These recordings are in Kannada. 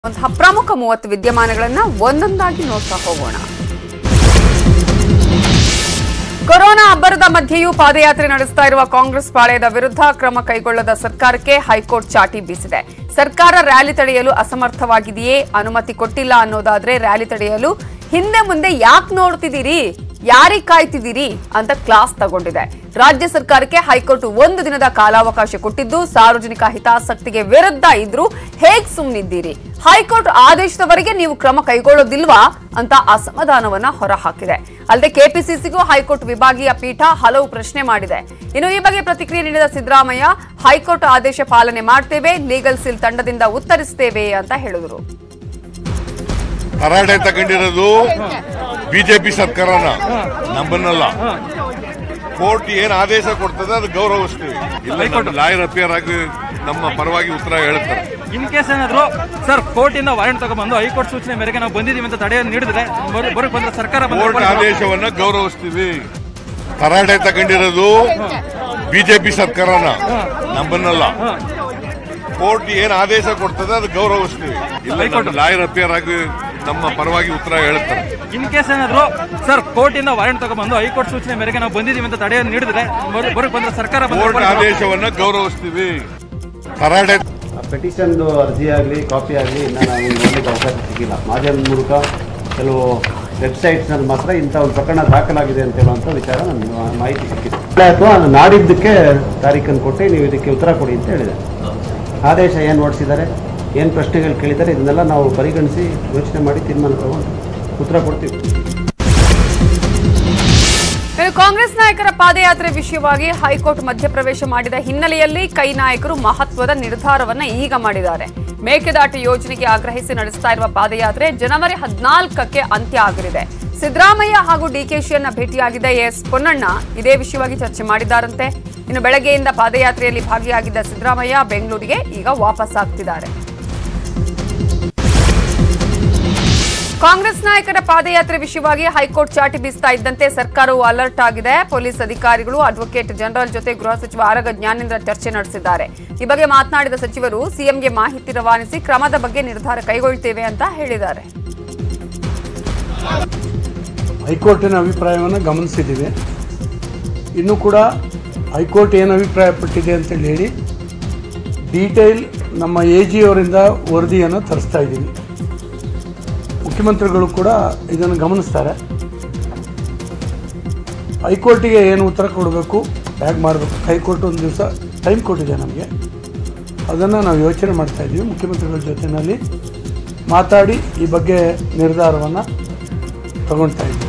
ಅಂತಹ ಪ್ರಮುಖ ಮೂವತ್ತು ವಿದ್ಯಮಾನಗಳನ್ನ ಒಂದೊಂದಾಗಿ ನೋಡ್ತಾ ಹೋಗೋಣ ಕೊರೋನಾ ಅಬ್ಬರದ ಮಧ್ಯೆಯೂ ಪಾದಯಾತ್ರೆ ನಡೆಸ್ತಾ ಇರುವ ಕಾಂಗ್ರೆಸ್ ಪಾಳೆಯದ ವಿರುದ್ಧ ಕ್ರಮ ಕೈಗೊಳ್ಳದ ಸರ್ಕಾರಕ್ಕೆ ಹೈಕೋರ್ಟ್ ಚಾಟಿ ಬೀಸಿದೆ ಸರ್ಕಾರ ರ್ಯಾಲಿ ತಡೆಯಲು ಅಸಮರ್ಥವಾಗಿದೆಯೇ ಅನುಮತಿ ಕೊಟ್ಟಿಲ್ಲ ಅನ್ನೋದಾದ್ರೆ ರ್ಯಾಲಿ ತಡೆಯಲು ಹಿಂದೆ ಮುಂದೆ ಯಾಕೆ ನೋಡ್ತಿದ್ದೀರಿ ಯಾರಿಗೆ ಕಾಯ್ತಿದ್ದೀರಿ ಅಂತ ಕ್ಲಾಸ್ ತಗೊಂಡಿದೆ ರಾಜ್ಯ ಸರ್ಕಾರಕ್ಕೆ ಹೈಕೋರ್ಟ್ ಒಂದು ದಿನದ ಕಾಲಾವಕಾಶ ಕೊಟ್ಟಿದ್ದು ಸಾರ್ವಜನಿಕ ಹಿತಾಸಕ್ತಿಗೆ ವಿರುದ್ಧ ಇದ್ರೂ ಹೇಗ್ ಸುಮ್ಮನಿದ್ದೀರಿ ಹೈಕೋರ್ಟ್ ಆದೇಶದವರೆಗೆ ನೀವು ಕ್ರಮ ಕೈಗೊಳ್ಳೋದಿಲ್ವಾ ಅಂತ ಅಸಮಾಧಾನವನ್ನ ಹೊರಹಾಕಿದೆ ಅಲ್ಲದೆ ಕೆಪಿಸಿಸಿಗೂ ಹೈಕೋರ್ಟ್ ವಿಭಾಗೀಯ ಪೀಠ ಹಲವು ಪ್ರಶ್ನೆ ಮಾಡಿದೆ ಇನ್ನು ಈ ಬಗ್ಗೆ ಪ್ರತಿಕ್ರಿಯೆ ನೀಡಿದ ಸಿದ್ದರಾಮಯ್ಯ ಹೈಕೋರ್ಟ್ ಆದೇಶ ಪಾಲನೆ ಮಾಡ್ತೇವೆ ಲೀಗಲ್ ಸಿಲ್ ತಂಡದಿಂದ ಉತ್ತರಿಸ್ತೇವೆ ಅಂತ ಹೇಳಿದರು ತರಾಟೆ ತಗೊಂಡಿರೋದು ಬಿಜೆಪಿ ಸರ್ಕಾರನ ನಮ್ಮನ್ನಲ್ಲ ಕೋರ್ಟ್ ಏನ್ ಆದೇಶ ಕೊಡ್ತದೆ ಅದು ಗೌರವಿಸ್ತೀವಿ ಇಲ್ಲ ನಮ್ಮ ಲಾಯರ್ ಅಪಿಯರ್ ಆಗಿ ನಮ್ಮ ಪರವಾಗಿ ಉತ್ತರ ಹೇಳ್ತಾರೆ ಇನ್ ಕೇಸ್ ಏನಾದ್ರು ಸರ್ ಕೋರ್ಟ್ ಇಂದ ವಾರೆಂಟ್ ತಗೊಂಡ್ಬಂದು ಹೈಕೋರ್ಟ್ ಸೂಚನೆ ಮೇರೆಗೆ ನಾವು ಬಂದಿದೀವಿ ಅಂತ ತಡೆಯನ್ನು ನೀಡಿದ್ರೆ ಬರ- ಬರಕ್ ಬಂದ್ರೆ ಸರ್ಕಾರ ಬಂದ್ರೆ ಕೋರ್ಟ್ ಆದೇಶವನ್ನ ಗೌರವಿಸ್ತೀವಿ ತರಾಟೆ ತಗೊಂಡಿರೋದು ಬಿಜೆಪಿ ಸರ್ಕಾರನ ನಮ್ಮನ್ನಲ್ಲ ಕೋರ್ಟ್ ಏನ್ ಆದೇಶ ಕೊಡ್ತದೆ ಅದು ಗೌರವಿಸ್ತೀವಿ ಇಲ್ಲ ನಮ್ಮ ಲಾಯರ್ ಅಪಿಯರ್ ಆಗಿ ನಮ್ಮ ಪರವಾಗಿ ಉತ್ತರ ಹೇಳ್ತಾರೆ ಇನ್ ಕೇಸ್ ಏನಾದ್ರು ಸರ್ ಕೋರ್ಟ್ ಇಂದ ವಾರೆಂಟ್ ತಗೊಂಡ್ಬಂದು ಹೈಕೋರ್ಟ್ ಸೂಚನೆ ಮೇರೆಗೆ ನಾವು ಬಂದಿದೀವಿ ಅಂತ ತಡೆಯನ್ನು ನೀಡಿದ್ರೆ ಬರ- ಬರಕ್ ಬಂದ್ರೆ ಸರ್ಕಾರ ಬಂದ್ರೆ ಕೋರ್ಟ್ ಆದೇಶವನ್ನ ಗೌರವಿಸ್ತೀವಿ ತರಾಟೆ ಪೆಟಿಷನ್ದು ಅರ್ಜಿ ಆಗಲಿ ಕಾಪಿ ಆಗಲಿ ಇನ್ನು ನಾವು ನೋಡಲಿಕ್ಕೆ ಅವಕಾಶ ಸಿಕ್ಕಿಲ್ಲ ಮಾಧ್ಯಮದ ಮೂಲಕ ಕೆಲವು ವೆಬ್ಸೈಟ್ಸ್ನಲ್ಲಿ ಮಾತ್ರ ಇಂಥ ಒಂದು ಪ್ರಕರಣ ದಾಖಲಾಗಿದೆ ಅಂತ ಹೇಳುವಂಥ ವಿಚಾರ ನನಗೆ ಮಾ- ಮಾಹಿತಿ ಸಿಕ್ಕಿದೆ ಅಥವಾ ನಾಡಿದ್ದಕ್ಕೆ ತಾರೀಖನ್ನು ಕೊಟ್ಟು ನೀವು ಇದಕ್ಕೆ ಉತ್ತರ ಕೊಡಿ ಅಂತ ಹೇಳಿದೆ ಆದೇಶ ಏನು ಹೊರಡಿಸಿದ್ದಾರೆ ಏನು ಪ್ರಶ್ನೆಗಳು ಕೇಳಿದ್ದಾರೆ ಇದನ್ನೆಲ್ಲ ನಾವು ಪರಿಗಣಿಸಿ ಯೋಚನೆ ಮಾಡಿ ತೀರ್ಮಾನ ತಗೊಂಡು ಉತ್ತರ ಕೊಡ್ತೀವಿ ಇನ್ನು ಕಾಂಗ್ರೆಸ್ ನಾಯಕರ ಪಾದಯಾತ್ರೆ ವಿಷಯವಾಗಿ ಹೈಕೋರ್ಟ್ ಮಧ್ಯಪ್ರವೇಶ ಮಾಡಿದ ಹಿನ್ನೆಲೆಯಲ್ಲಿ ಕೈ ನಾಯಕರು ಮಹತ್ವದ ನಿರ್ಧಾರವನ್ನ ಈಗ ಮಾಡಿದ್ದಾರೆ ಮೇಕೆದಾಟು ಯೋಜನೆಗೆ ಆಗ್ರಹಿಸಿ ನಡೆಸ್ತಾ ಇರುವ ಪಾದಯಾತ್ರೆ ಜನವರಿ ಹದಿನಾಲ್ಕಕ್ಕೆ ಅಂತ್ಯ ಆಗಲಿದೆ ಸಿದ್ದರಾಮಯ್ಯ ಹಾಗೂ ಡಿಕೆಶಿಯನ್ನ ಭೇಟಿಯಾಗಿದ್ದ ಎಸ್ ಪೊನ್ನಣ್ಣ ಇದೇ ವಿಷಯವಾಗಿ ಚರ್ಚೆ ಮಾಡಿದ್ದಾರಂತೆ ಇನ್ನು ಬೆಳಗ್ಗೆಯಿಂದ ಪಾದಯಾತ್ರೆಯಲ್ಲಿ ಭಾಗಿಯಾಗಿದ್ದ ಸಿದ್ದರಾಮಯ್ಯ ಬೆಂಗಳೂರಿಗೆ ಈಗ ವಾಪಸ್ ಆಗ್ತಿದ್ದಾರೆ ಕಾಂಗ್ರೆಸ್ ನಾಯಕರ ಪಾದಯಾತ್ರೆ ವಿಷಯವಾಗಿ ಹೈಕೋರ್ಟ್ ಚಾಟಿ ಬೀಸ್ತಾ ಇದ್ದಂತೆ ಸರ್ಕಾರವು ಅಲರ್ಟ್ ಆಗಿದೆ ಪೊಲೀಸ್ ಅಧಿಕಾರಿಗಳು ಅಡ್ವೊಕೇಟ್ ಜನರಲ್ ಜೊತೆ ಗೃಹ ಸಚಿವ ಆರಗ ಜ್ಞಾನೇಂದ್ರ ಚರ್ಚೆ ನಡೆಸಿದ್ದಾರೆ ಈ ಬಗ್ಗೆ ಮಾತನಾಡಿದ ಸಚಿವರು ಸಿಎಂಗೆ ಮಾಹಿತಿ ರವಾನಿಸಿ ಕ್ರಮದ ಬಗ್ಗೆ ನಿರ್ಧಾರ ಕೈಗೊಳ್ತೇವೆ ಅಂತ ಹೇಳಿದ್ದಾರೆ ಹೈಕೋರ್ಟಿನ ಅಭಿಪ್ರಾಯವನ್ನು ಗಮನಿಸಿದ್ದೀವಿ ಇನ್ನೂ ಕೂಡ ಹೈಕೋರ್ಟ್ ಏನು ಅಭಿಪ್ರಾಯ ಪಟ್ಟಿದೆ ಅಂತೇಳಿ ಹೇಳಿ ಡೀಟೇಲ್ ನಮ್ಮ ಎ ಜಿ ಅವರಿಂದ ವರದಿಯನ್ನು ತರಿಸ್ತಾ ಇದ್ದೀವಿ ಮುಖ್ಯಮಂತ್ರಿಗಳು ಕೂಡ ಇದನ್ನು ಗಮನಿಸ್ತಾರೆ ಹೈಕೋರ್ಟಿಗೆ ಏನು ಉತ್ತರ ಕೊಡಬೇಕು ಹೇಗೆ ಮಾಡಬೇಕು ಹೈಕೋರ್ಟ್ ಒಂದು ದಿವಸ ಟೈಮ್ ಕೊಟ್ಟಿದೆ ನಮಗೆ ಅದನ್ನು ನಾವು ಯೋಚನೆ ಮಾಡ್ತಾ ಇದ್ದೀವಿ ಮುಖ್ಯಮಂತ್ರಿಗಳ ಜೊತೆಯಲ್ಲಿ ಮಾತಾಡಿ ಈ ಬಗ್ಗೆ ನಿರ್ಧಾರವನ್ನು ತಗೊಳ್ತಾ ಇದ್ದೀವಿ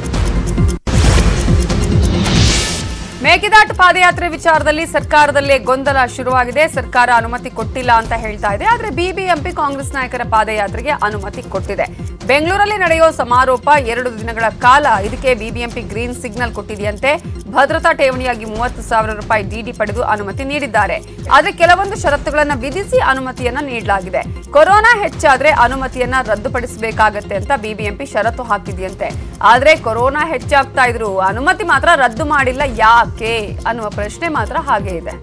ಮೇಕೆದಾಟು ಪಾದಯಾತ್ರೆ ವಿಚಾರದಲ್ಲಿ ಸರ್ಕಾರದಲ್ಲೇ ಗೊಂದಲ ಶುರುವಾಗಿದೆ ಸರ್ಕಾರ ಅನುಮತಿ ಕೊಟ್ಟಿಲ್ಲ ಅಂತ ಹೇಳ್ತಾ ಇದೆ ಆದ್ರೆ ಬಿಬಿಎಂಪಿ ಕಾಂಗ್ರೆಸ್ ನಾಯಕರ ಪಾದಯಾತ್ರೆಗೆ ಅನುಮತಿ ಕೊಟ್ಟಿದೆ ಬೆಂಗಳೂರಲ್ಲಿ ನಡೆಯೋ ಸಮಾರೋಪ ಎರಡು ದಿನಗಳ ಕಾಲ ಇದಕ್ಕೆ ಬಿಬಿಎಂಪಿ ಗ್ರೀನ್ ಸಿಗ್ನಲ್ ಕೊಟ್ಟಿದೆಯಂತೆ ಭದ್ರತಾ ಠೇವಣಿಯಾಗಿ ಮೂವತ್ತು ಸಾವಿರ ರೂಪಾಯಿ ಡಿಡಿ ಪಡೆದು ಅನುಮತಿ ನೀಡಿದ್ದಾರೆ ಆದ್ರೆ ಕೆಲವೊಂದು ಷರತ್ತುಗಳನ್ನು ವಿಧಿಸಿ ಅನುಮತಿಯನ್ನ ನೀಡಲಾಗಿದೆ ಕೊರೋನಾ ಹೆಚ್ಚಾದ್ರೆ ಅನುಮತಿಯನ್ನ ರದ್ದುಪಡಿಸಬೇಕಾಗತ್ತೆ ಅಂತ ಬಿಬಿಎಂಪಿ ಷರತ್ತು ಹಾಕಿದೆಯಂತೆ ಆದ್ರೆ ಕೊರೋನಾ ಹೆಚ್ಚಾಗ್ತಾ ಇದ್ರು ಅನುಮತಿ ಮಾತ್ರ ರದ್ದು ಮಾಡಿಲ್ಲ ಯಾಕೆ ಅನ್ನುವ ಪ್ರಶ್ನೆ ಮಾತ್ರ ಹಾಗೆ ಇದೆ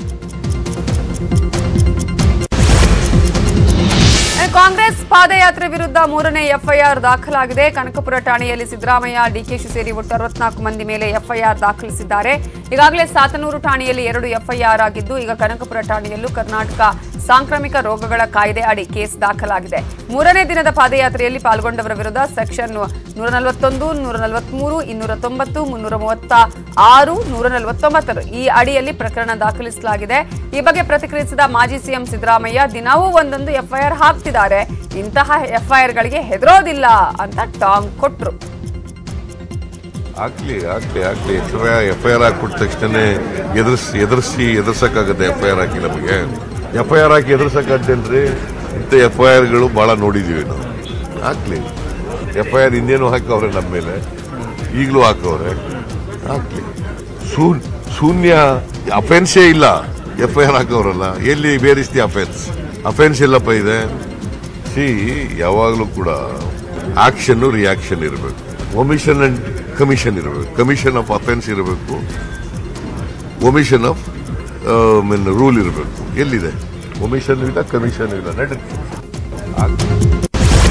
ಕಾಂಗ್ರೆಸ್ ಪಾದಯಾತ್ರೆ ವಿರುದ್ಧ ಮೂರನೇ ಎಫ್ಐಆರ್ ದಾಖಲಾಗಿದೆ ಕನಕಪುರ ಠಾಣೆಯಲ್ಲಿ ಸಿದ್ದರಾಮಯ್ಯ ಡಿಕೆಶಿ ಸೇರಿ ಒಟ್ಟು ಅರವತ್ನಾಲ್ಕು ಮಂದಿ ಮೇಲೆ ಎಫ್ಐಆರ್ ದಾಖಲಿಸಿದ್ದಾರೆ ಈಗಾಗಲೇ ಸಾತನೂರು ಠಾಣೆಯಲ್ಲಿ ಎರಡು ಎಫ್ಐಆರ್ ಆಗಿದ್ದು ಈಗ ಕನಕಪುರ ಠಾಣೆಯಲ್ಲೂ ಕರ್ನಾಟಕ ಸಾಂಕ್ರಾಮಿಕ ರೋಗಗಳ ಕಾಯ್ದೆ ಅಡಿ ಕೇಸ್ ದಾಖಲಾಗಿದೆ ಮೂರನೇ ದಿನದ ಪಾದಯಾತ್ರೆಯಲ್ಲಿ ಪಾಲ್ಗೊಂಡವರ ವಿರುದ್ಧ ಸೆಕ್ಷನ್ ನೂರ ನಲವತ್ತೊಂದು ನೂರ ನಲವತ್ಮೂರು ಇನ್ನೂರ ತೊಂಬತ್ತು ಮುನ್ನೂರ ಮೂವತ್ತ ಆರು ನೂರ ನಲವತ್ತೊಂಬತ್ತರು ಈ ಅಡಿಯಲ್ಲಿ ಪ್ರಕರಣ ದಾಖಲಿಸಲಾಗಿದೆ ಈ ಬಗ್ಗೆ ಪ್ರತಿಕ್ರಿಯಿಸಿದ ಮಾಜಿ ಸಿಎಂ ಸಿದ್ದರಾಮಯ್ಯ ದಿನವೂ ಒಂದೊಂದು ಎಫ್ಐಆರ್ ಹಾಕ್ತಿದ್ದಾರೆ ಇಂತಹ ಎಫ್ಐಆರ್ಗಳಿಗೆ ಹೆದರೋದಿಲ್ಲ ಅಂತ ಟಾಂಗ್ ಕೊಟ್ರು ಆಗ್ಲಿ ಆಗ್ಲಿ ಆಗ್ಲಿ ಎಫ್ ಐ ಆರ್ ಹಾಕ್ಬಿಟ್ಟ ತಕ್ಷಣ ಎದುರಿಸಿ ಎದುರಿಸಿ ಎದುರ್ಸಕ್ಕಾಗತ್ತೆ ಎಫ್ ಐ ಆರ್ ಹಾಕಿ ನಮಗೆ ಎಫ್ ಐ ಆರ್ ಹಾಕಿ ಎದುರ್ಸಕ್ಕಾಗ್ತೇನ್ರಿ ಇಂಥ ಎಫ್ ಐ ಆರ್ಗಳು ಬಹಳ ನೋಡಿದೀವಿ ನಾವು ಹಾಕ್ಲಿ ಎಫ್ ಐ ಆರ್ ಇನ್ನೇನು ಹಾಕವ್ರೆ ನಮ್ಮ ಮೇಲೆ ಈಗಲೂ ಹಾಕವ್ರೆ ಹಾಕ್ಲಿ ಶೂನ್ ಶೂನ್ಯ ಅಫೆನ್ಸೇ ಇಲ್ಲ ಎಫ್ ಐ ಆರ್ ಹಾಕವ್ರಲ್ಲ ಎಲ್ಲಿ ಬೇರಿಸ್ ದಿ ಅಫೆನ್ಸ್ ಅಫೆನ್ಸ್ ಎಲ್ಲಪ್ಪ ಇದೆ ಸಿ ಯಾವಾಗಲೂ ಕೂಡ ಆಕ್ಷನ್ ರಿಯಾಕ್ಷನ್ ಇರಬೇಕು ಒಮಿಷನ್ ಅಂಡ್ ಕಮಿಷನ್ ಇರಬೇಕು ಕಮಿಷನ್ ಆಫ್ ಅಫೆನ್ಸ್ ಇರಬೇಕು ಒಮಿಷನ್ ಆಫ್ ಮೀನ್ ರೂಲ್ ಇರಬೇಕು ಎಲ್ಲಿದೆ ಒಮಿಷನ್ ಇಲ್ಲ ಕಮಿಷನ್ ಇಲ್ಲ ನಡೀತಿ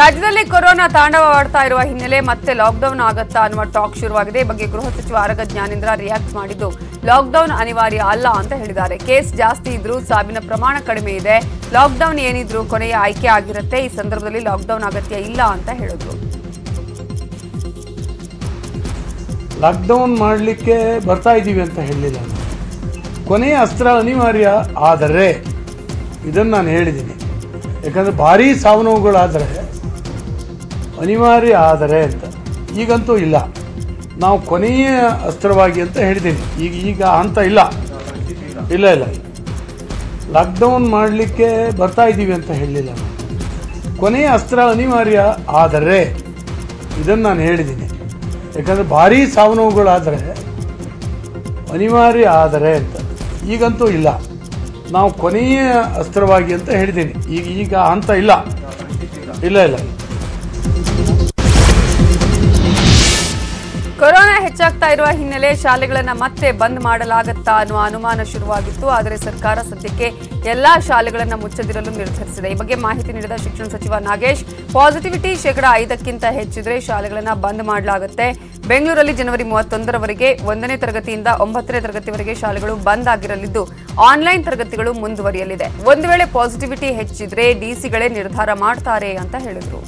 ರಾಜ್ಯದಲ್ಲಿ ಕೊರೋನಾ ತಾಂಡವವಾಡ್ತಾ ಇರುವ ಹಿನ್ನೆಲೆ ಮತ್ತೆ ಲಾಕ್ಡೌನ್ ಆಗತ್ತಾ ಅನ್ನುವ ಟಾಕ್ ಶುರುವಾಗಿದೆ ಈ ಬಗ್ಗೆ ಗೃಹ ಸಚಿವ ಆರಗ ಜ್ಞಾನೇಂದ್ರ ರಿಯಾಕ್ಟ್ ಮಾಡಿದ್ದು ಲಾಕ್ಡೌನ್ ಅನಿವಾರ್ಯ ಅಲ್ಲ ಅಂತ ಹೇಳಿದ್ದಾರೆ ಕೇಸ್ ಜಾಸ್ತಿ ಇದ್ರೂ ಸಾವಿನ ಪ್ರಮಾಣ ಕಡಿಮೆ ಇದೆ ಲಾಕ್ಡೌನ್ ಏನಿದ್ರು ಕೊನೆಯ ಆಯ್ಕೆ ಆಗಿರುತ್ತೆ ಈ ಸಂದರ್ಭದಲ್ಲಿ ಲಾಕ್ಡೌನ್ ಅಗತ್ಯ ಇಲ್ಲ ಅಂತ ಹೇಳಿದ್ರು ಲಾಕ್ಡೌನ್ ಮಾಡಲಿಕ್ಕೆ ಬರ್ತಾ ಇದ್ದೀವಿ ಅಂತ ಹೇಳಲಿಲ್ಲ ನಾನು ಕೊನೆಯ ಅಸ್ತ್ರ ಅನಿವಾರ್ಯ ಆದರೆ ಇದನ್ನು ನಾನು ಹೇಳಿದ್ದೀನಿ ಯಾಕಂದರೆ ಭಾರೀ ಸಾವು ನೋವುಗಳಾದರೆ ಅನಿವಾರ್ಯ ಆದರೆ ಅಂತ ಈಗಂತೂ ಇಲ್ಲ ನಾವು ಕೊನೆಯ ಅಸ್ತ್ರವಾಗಿ ಅಂತ ಹೇಳಿದ್ದೀನಿ ಈಗ ಈಗ ಹಂತ ಇಲ್ಲ ಇಲ್ಲ ಇಲ್ಲ ಲಾಕ್ಡೌನ್ ಮಾಡಲಿಕ್ಕೆ ಬರ್ತಾ ಇದ್ದೀವಿ ಅಂತ ಹೇಳಲಿಲ್ಲ ನಾನು ಕೊನೆಯ ಅಸ್ತ್ರ ಅನಿವಾರ್ಯ ಆದರೆ ಇದನ್ನು ನಾನು ಹೇಳಿದ್ದೀನಿ ಯಾಕಂದರೆ ಭಾರೀ ಸಾವು ನೋವುಗಳಾದರೆ ಅನಿವಾರ್ಯ ಆದರೆ ಅಂತ ಈಗಂತೂ ಇಲ್ಲ ನಾವು ಕೊನೆಯ ಅಸ್ತ್ರವಾಗಿ ಅಂತ ಹೇಳಿದ್ದೀನಿ ಈಗ ಈಗ ಹಂತ ಇಲ್ಲ ಇಲ್ಲ ಇಲ್ಲ ಕೊರೋನಾ ಹೆಚ್ಚಾಗ್ತಾ ಇರುವ ಹಿನ್ನೆಲೆ ಶಾಲೆಗಳನ್ನ ಮತ್ತೆ ಬಂದ್ ಮಾಡಲಾಗತ್ತಾ ಅನ್ನುವ ಅನುಮಾನ ಶುರುವಾಗಿತ್ತು ಆದರೆ ಸರ್ಕಾರ ಸದ್ಯಕ್ಕೆ ಎಲ್ಲಾ ಶಾಲೆಗಳನ್ನ ಮುಚ್ಚದಿರಲು ನಿರ್ಧರಿಸಿದೆ ಈ ಬಗ್ಗೆ ಮಾಹಿತಿ ನೀಡಿದ ಶಿಕ್ಷಣ ಸಚಿವ ನಾಗೇಶ್ ಪಾಸಿಟಿವಿಟಿ ಶೇಕಡ ಐದಕ್ಕಿಂತ ಹೆಚ್ಚಿದ್ರೆ ಶಾಲೆಗಳನ್ನ ಬಂದ್ ಮಾಡಲಾಗುತ್ತೆ ಬೆಂಗಳೂರಲ್ಲಿ ಜನವರಿ ಮೂವತ್ತೊಂದರವರೆಗೆ ಒಂದನೇ ತರಗತಿಯಿಂದ ಒಂಬತ್ತನೇ ತರಗತಿವರೆಗೆ ಶಾಲೆಗಳು ಬಂದ್ ಆಗಿರಲಿದ್ದು ಆನ್ಲೈನ್ ತರಗತಿಗಳು ಮುಂದುವರಿಯಲಿದೆ ಒಂದು ವೇಳೆ ಪಾಸಿಟಿವಿಟಿ ಹೆಚ್ಚಿದ್ರೆ ಡಿಸಿಗಳೇ ನಿರ್ಧಾರ ಮಾಡ್ತಾರೆ ಅಂತ ಹೇಳಿದ್ರು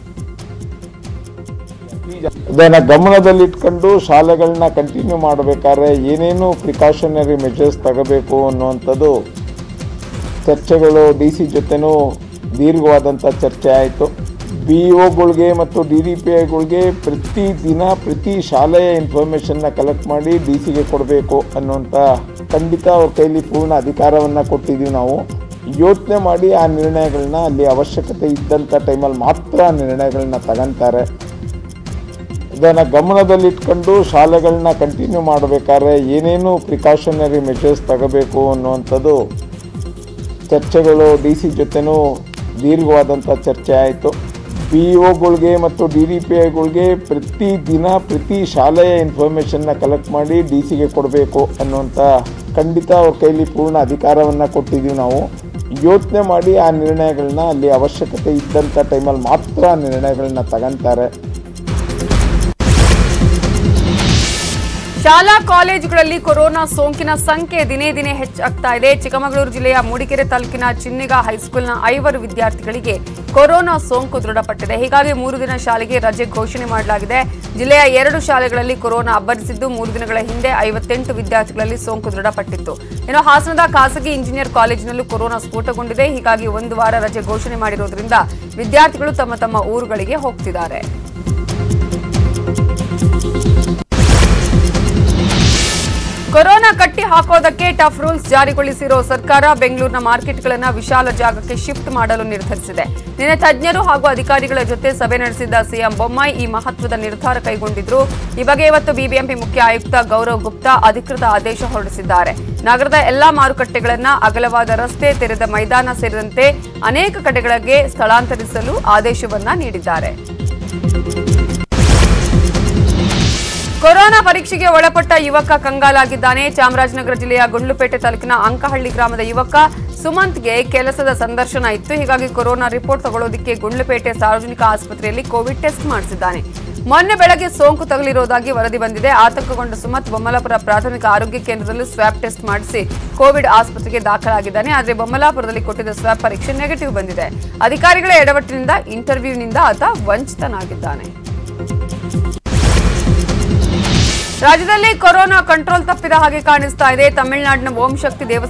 ಇದನ್ನ ಗಮನದಲ್ಲಿಟ್ಕೊಂಡು ಶಾಲೆಗಳನ್ನ ಕಂಟಿನ್ಯೂ ಮಾಡಬೇಕಾದ್ರೆ ಏನೇನು ಪ್ರಿಕಾಷನರಿ ಮೆಜರ್ಸ್ ತಗೋಬೇಕು ಅನ್ನುವಂಥದ್ದು ಚರ್ಚೆಗಳು ಡಿ ಸಿ ಜೊತೆನೂ ದೀರ್ಘವಾದಂಥ ಚರ್ಚೆ ಆಯಿತು ಬಿ ಒಗಳಿಗೆ ಮತ್ತು ಡಿ ಡಿ ಪಿ ಐಗಳಿಗೆ ಪ್ರತಿ ದಿನ ಪ್ರತಿ ಶಾಲೆಯ ಇನ್ಫಾರ್ಮೇಷನ್ನ ಕಲೆಕ್ಟ್ ಮಾಡಿ ಡಿ ಸಿಗೆ ಕೊಡಬೇಕು ಅನ್ನುವಂಥ ಖಂಡಿತ ಅವ್ರ ಕೈಲಿ ಪೂರ್ಣ ಅಧಿಕಾರವನ್ನು ಕೊಟ್ಟಿದ್ದೀವಿ ನಾವು ಯೋಚನೆ ಮಾಡಿ ಆ ನಿರ್ಣಯಗಳನ್ನ ಅಲ್ಲಿ ಅವಶ್ಯಕತೆ ಇದ್ದಂಥ ಟೈಮಲ್ಲಿ ಮಾತ್ರ ಆ ನಿರ್ಣಯಗಳನ್ನ ತಗೊಂತಾರೆ ಇದನ್ನು ಗಮನದಲ್ಲಿಟ್ಕೊಂಡು ಶಾಲೆಗಳನ್ನ ಕಂಟಿನ್ಯೂ ಮಾಡಬೇಕಾದ್ರೆ ಏನೇನು ಪ್ರಿಕಾಷನರಿ ಮೆಜರ್ಸ್ ತಗೋಬೇಕು ಅನ್ನುವಂಥದ್ದು ಚರ್ಚೆಗಳು ಡಿ ಸಿ ಜೊತೆನೂ ದೀರ್ಘವಾದಂಥ ಚರ್ಚೆ ಆಯಿತು ಬಿ ಒಗಳಿಗೆ ಮತ್ತು ಡಿ ಡಿ ಪಿ ಐಗಳಿಗೆ ಪ್ರತಿ ದಿನ ಪ್ರತಿ ಶಾಲೆಯ ಇನ್ಫಾರ್ಮೇಷನ್ನ ಕಲೆಕ್ಟ್ ಮಾಡಿ ಡಿ ಸಿಗೆ ಕೊಡಬೇಕು ಅನ್ನುವಂಥ ಖಂಡಿತ ಅವ್ರ ಕೈಲಿ ಪೂರ್ಣ ಅಧಿಕಾರವನ್ನು ಕೊಟ್ಟಿದ್ದೀವಿ ನಾವು ಯೋಚನೆ ಮಾಡಿ ಆ ನಿರ್ಣಯಗಳನ್ನ ಅಲ್ಲಿ ಅವಶ್ಯಕತೆ ಇದ್ದಂಥ ಟೈಮಲ್ಲಿ ಮಾತ್ರ ಆ ನಿರ್ಣಯಗಳನ್ನ ತಗೊಂತಾರೆ ಶಾಲಾ ಕಾಲೇಜುಗಳಲ್ಲಿ ಕೊರೋನಾ ಸೋಂಕಿನ ಸಂಖ್ಯೆ ದಿನೇ ದಿನೇ ಹೆಚ್ಚಾಗ್ತಾ ಇದೆ ಚಿಕ್ಕಮಗಳೂರು ಜಿಲ್ಲೆಯ ಮೂಡಿಗೆರೆ ತಾಲೂಕಿನ ಚಿನ್ನಿಗ ಹೈಸ್ಕೂಲ್ನ ಐವರು ವಿದ್ಯಾರ್ಥಿಗಳಿಗೆ ಕೊರೋನಾ ಸೋಂಕು ದೃಢಪಟ್ಟಿದೆ ಹೀಗಾಗಿ ಮೂರು ದಿನ ಶಾಲೆಗೆ ರಜೆ ಘೋಷಣೆ ಮಾಡಲಾಗಿದೆ ಜಿಲ್ಲೆಯ ಎರಡು ಶಾಲೆಗಳಲ್ಲಿ ಕೊರೋನಾ ಅಬ್ಬರಿಸಿದ್ದು ಮೂರು ದಿನಗಳ ಹಿಂದೆ ಐವತ್ತೆಂಟು ವಿದ್ಯಾರ್ಥಿಗಳಲ್ಲಿ ಸೋಂಕು ದೃಢಪಟ್ಟಿತ್ತು ಇನ್ನು ಹಾಸನದ ಖಾಸಗಿ ಇಂಜಿನಿಯರ್ ಕಾಲೇಜಿನಲ್ಲೂ ಕೊರೋನಾ ಸ್ಫೋಟಗೊಂಡಿದೆ ಹೀಗಾಗಿ ಒಂದು ವಾರ ರಜೆ ಘೋಷಣೆ ಮಾಡಿರುವುದರಿಂದ ವಿದ್ಯಾರ್ಥಿಗಳು ತಮ್ಮ ತಮ್ಮ ಊರುಗಳಿಗೆ ಹೋಗ್ತಿದ್ದಾರೆ ಕೊರೋನಾ ಕಟ್ಟಿ ಹಾಕೋದಕ್ಕೆ ಟಫ್ ರೂಲ್ಸ್ ಜಾರಿಗೊಳಿಸಿರೋ ಸರ್ಕಾರ ಬೆಂಗಳೂರಿನ ಮಾರ್ಕೆಟ್ಗಳನ್ನು ವಿಶಾಲ ಜಾಗಕ್ಕೆ ಶಿಫ್ಟ್ ಮಾಡಲು ನಿರ್ಧರಿಸಿದೆ ನಿನ್ನೆ ತಜ್ಞರು ಹಾಗೂ ಅಧಿಕಾರಿಗಳ ಜೊತೆ ಸಭೆ ನಡೆಸಿದ್ದ ಸಿಎಂ ಬೊಮ್ಮಾಯಿ ಈ ಮಹತ್ವದ ನಿರ್ಧಾರ ಕೈಗೊಂಡಿದ್ರು ಈ ಬಗ್ಗೆ ಇವತ್ತು ಬಿಬಿಎಂಪಿ ಮುಖ್ಯ ಆಯುಕ್ತ ಗೌರವ್ ಗುಪ್ತಾ ಅಧಿಕೃತ ಆದೇಶ ಹೊರಡಿಸಿದ್ದಾರೆ ನಗರದ ಎಲ್ಲಾ ಮಾರುಕಟ್ಟೆಗಳನ್ನ ಅಗಲವಾದ ರಸ್ತೆ ತೆರೆದ ಮೈದಾನ ಸೇರಿದಂತೆ ಅನೇಕ ಕಡೆಗಳಿಗೆ ಸ್ಥಳಾಂತರಿಸಲು ಆದೇಶವನ್ನ ನೀಡಿದ್ದಾರೆ ಕೊರೋನಾ ಪರೀಕ್ಷೆಗೆ ಒಳಪಟ್ಟ ಯುವಕ ಕಂಗಾಲಾಗಿದ್ದಾನೆ ಚಾಮರಾಜನಗರ ಜಿಲ್ಲೆಯ ಗುಂಡ್ಲುಪೇಟೆ ತಾಲೂಕಿನ ಅಂಕಹಳ್ಳಿ ಗ್ರಾಮದ ಯುವಕ ಸುಮಂತ್ಗೆ ಕೆಲಸದ ಸಂದರ್ಶನ ಇತ್ತು ಹೀಗಾಗಿ ಕೊರೋನಾ ರಿಪೋರ್ಟ್ ತಗೊಳ್ಳೋದಕ್ಕೆ ಗುಂಡ್ಲುಪೇಟೆ ಸಾರ್ವಜನಿಕ ಆಸ್ಪತ್ರೆಯಲ್ಲಿ ಕೋವಿಡ್ ಟೆಸ್ಟ್ ಮಾಡಿಸಿದ್ದಾನೆ ಮೊನ್ನೆ ಬೆಳಗ್ಗೆ ಸೋಂಕು ತಗುಲಿರುವುದಾಗಿ ವರದಿ ಬಂದಿದೆ ಆತಂಕಗೊಂಡ ಸುಮಂತ್ ಬೊಮ್ಮಲಾಪುರ ಪ್ರಾಥಮಿಕ ಆರೋಗ್ಯ ಕೇಂದ್ರದಲ್ಲಿ ಸ್ವಾಬ್ ಟೆಸ್ಟ್ ಮಾಡಿಸಿ ಕೋವಿಡ್ ಆಸ್ಪತ್ರೆಗೆ ದಾಖಲಾಗಿದ್ದಾನೆ ಆದರೆ ಬೊಮ್ಮಲಾಪುರದಲ್ಲಿ ಕೊಟ್ಟಿದ್ದ ಸ್ವಾಬ್ ಪರೀಕ್ಷೆ ನೆಗೆಟಿವ್ ಬಂದಿದೆ ಅಧಿಕಾರಿಗಳ ಎಡವಟ್ಟಿನಿಂದ ಇಂಟರ್ವ್ಯೂನಿಂದ ಆತ ವಂಚಿತನಾಗಿದ್ದಾನೆ ರಾಜ್ಯದಲ್ಲಿ ಕೊರೋನಾ ಕಂಟ್ರೋಲ್ ತಪ್ಪಿದ ಹಾಗೆ ಕಾಣಿಸ್ತಾ ಇದೆ ತಮಿಳುನಾಡಿನ ಓಂ ಶಕ್ತಿ ದೇವಸ್ಥಾನ